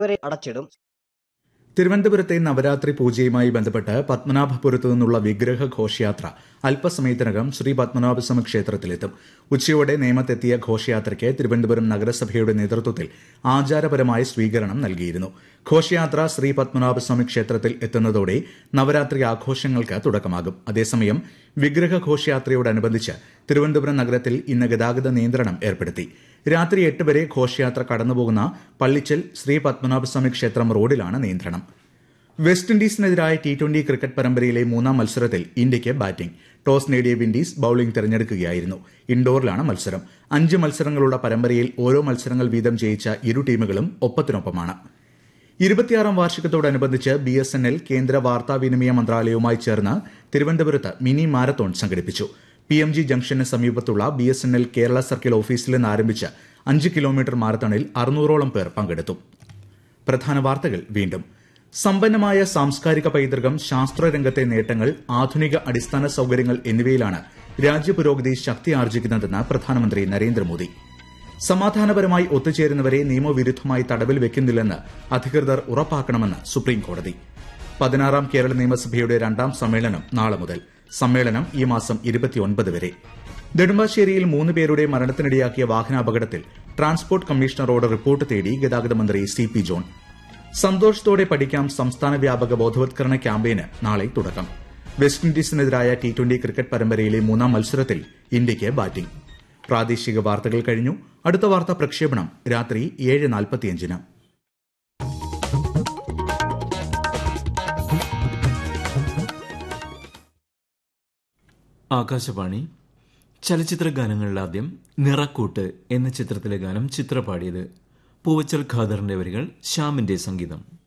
ഇവരെ അടച്ചിടും തിരുവനന്തപുരത്തെ നവരാത്രി പൂജയുമായി ബന്ധപ്പെട്ട് പത്മനാഭപുരത്തു നിന്നുള്ള വിഗ്രഹ ഘോഷയാത്ര അല്പസമയത്തിനകം ശ്രീ പത്മനാഭസ്വാമി ക്ഷേത്രത്തിലെത്തും ഉച്ചയോടെ നേമത്തെത്തിയ ഘോഷയാത്രയ്ക്ക് തിരുവനന്തപുരം നഗരസഭയുടെ നേതൃത്വത്തിൽ ആചാരപരമായ സ്വീകരണം നൽകിയിരുന്നു ഘോഷയാത്ര ശ്രീ പത്മനാഭസ്വാമി ക്ഷേത്രത്തിൽ എത്തുന്നതോടെ നവരാത്രി ആഘോഷങ്ങൾക്ക് തുടക്കമാകും അതേസമയം വിഗ്രഹ ഘോഷയാത്രയോടനുബന്ധിച്ച് തിരുവനന്തപുരം നഗരത്തിൽ ഇന്ന് ഗതാഗത നിയന്ത്രണം ഏർപ്പെടുത്തി രാത്രി എട്ട് വരെ ഘോഷയാത്ര കടന്നുപോകുന്ന പള്ളിച്ചൽ ശ്രീ പത്മനാഭസ്വാമി ക്ഷേത്രം റോഡിലാണ് നിയന്ത്രണം വെസ്റ്റ് ഇൻഡീസിനെതിരായ ടി ട്വന്റി ക്രിക്കറ്റ് പരമ്പരയിലെ മൂന്നാം മത്സരത്തിൽ ഇന്ത്യയ്ക്ക് ബാറ്റിംഗ് ടോസ് നേടിയ വിൻഡീസ് ബൌളിംഗ് തെരഞ്ഞെടുക്കുകയായിരുന്നു ഇൻഡോറിലാണ് മത്സരം അഞ്ച് മത്സരങ്ങളുള്ള പരമ്പരയിൽ ഓരോ മത്സരങ്ങൾ വീതം ജയിച്ച ഇരു ടീമുകളും ഒപ്പത്തിനൊപ്പമാണ് ഇരുപത്തിയാറാം വാർഷികത്തോടനുബന്ധിച്ച് ബി എസ് എൻ എൽ കേന്ദ്ര വാർത്താവിനിമയ മന്ത്രാലയവുമായി ചേർന്ന് തിരുവനന്തപുരത്ത് മിനി മാരത്തോൺ സംഘടിപ്പിച്ചു പി എം ജി ജംഗ്ഷന് സമീപത്തുള്ള B S N L Kerala circle ഓഫീസിൽ നിന്ന് ആരംഭിച്ച അഞ്ച് കിലോമീറ്റർ മാരത്തോണിൽ അറുന്നൂറോളം പേർ പങ്കെടുത്തു പ്രധാന വാർത്തകൾ വീണ്ടും സമ്പന്നമായ സാംസ്കാരിക പൈതൃകം ശാസ്ത്രരംഗത്തെ നേട്ടങ്ങൾ ആധുനിക അടിസ്ഥാന സൌകര്യങ്ങൾ എന്നിവയിലാണ് രാജ്യപുരോഗതി ശക്തി ആർജിക്കുന്നതെന്ന് പ്രധാനമന്ത്രി നരേന്ദ്രമോദി സമാധാനപരമായി ഒത്തുചേരുന്നവരെ നിയമവിരുദ്ധമായി തടവിൽ വെക്കുന്നില്ലെന്ന് അധികൃതർ ഉറപ്പാക്കണമെന്ന് സുപ്രീംകോടതി പതിനാറാം കേരള നിയമസഭയുടെ രണ്ടാം സമ്മേളനം നാളെ മുതൽ സമ്മേളനം ഈ മാസം ഇരുപത്തിയൊൻപത് വരെ നെടുമ്പാശ്ശേരിയിൽ മൂന്ന് പേരുടെ മരണത്തിനിടയാക്കിയ വാഹനാപകടത്തിൽ ട്രാൻസ്പോർട്ട് കമ്മീഷണറോട് റിപ്പോർട്ട് തേടി ഗതാഗത മന്ത്രി സി പി ജോൺ സന്തോഷത്തോടെ പഠിക്കാം സംസ്ഥാന വ്യാപക ബോധവത്കരണ ക്യാമ്പയിന് നാളെ തുടക്കം വെസ്റ്റ് ഇൻഡീസിനെതിരായ ടി ട്വന്റി ക്രിക്കറ്റ് പരമ്പരയിലെ മൂന്നാം മത്സരത്തിൽ ഇന്ത്യയ്ക്ക് ബാറ്റിംഗ് പ്രാദേശിക വാർത്തകൾ കഴിഞ്ഞു അടുത്ത വാർത്താ പ്രക്ഷേപണം രാത്രി ഏഴ് നാൽപ്പത്തിയഞ്ചിന് ആകാശവാണി ചലച്ചിത്ര ഗാനങ്ങളിൽ ആദ്യം നിറക്കൂട്ട് എന്ന ചിത്രത്തിലെ ഗാനം ചിത്ര പാടിയത് പൂവച്ചൽ ഖാദറിന്റെ വരികൾ ശ്യാമിന്റെ സംഗീതം